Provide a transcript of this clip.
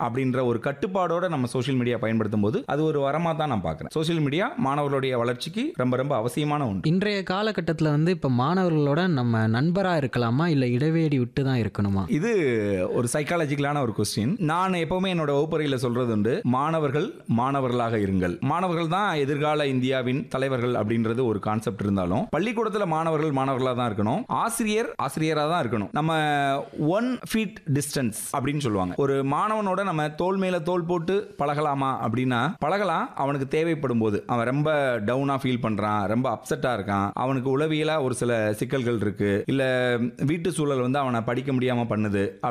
அப்படின்ற ஒரு கட்டுப்பாடோட நம்ம சோஷியல் மீடியா பயன்படுத்தும் போது அது ஒரு வரமா தான் நான் பார்க்குறேன் சோஷியல் மீடியா மாணவர்களுடைய வளர்ச்சிக்கு ரொம்ப ரொம்ப அவசியமான ஒன்று இன்றைய காலகட்டத்தில் வந்து இப்போ மாணவர்களோட நம்ம நண்பராக இருக்கலாமா இல்லை இடைவேடி விட்டு தான் இருக்கணுமா இது ஒரு சைக்காலஜிக்கலான ஒரு கொஸ்டின் நான் எப்பவுமே என்னோட வகுப்பறையில் சொல்றது உண்டு மாணவர்கள் மாணவர்களாக இருங்கள் மாணவர்கள் தான் எதிர்கால இந்தியாவின் தலைவர்கள் அப்படின்றது ஒரு கான்செப்ட் இருந்தாலும் பள்ளிக்கூடத்தில் மாணவர்கள் மாணவர்களாக தான் இருக்கணும் ஆசிரியர் ஆசிரியராக தான் இருக்கணும் நம்ம ஒன் ஃபீட் டிஸ்டன்ஸ் அப்படின்னு சொல்லுவாங்க ஒரு மாணவனோட நம்ம தோல் மேல தோல் போட்டு பழகலாமா அப்படின்னா பழகலாம் அவனுக்கு தேவைப்படும் போது அவன் ரொம்ப டவுனா ஃபீல் பண்றான் ரொம்ப அப்செட்டா இருக்கான் அவனுக்கு உளவியலா ஒரு சில சிக்கல்கள் இருக்கு இல்ல வீட்டு சூழல் வந்து அவனை படிக்க முடியாம பண்ணுது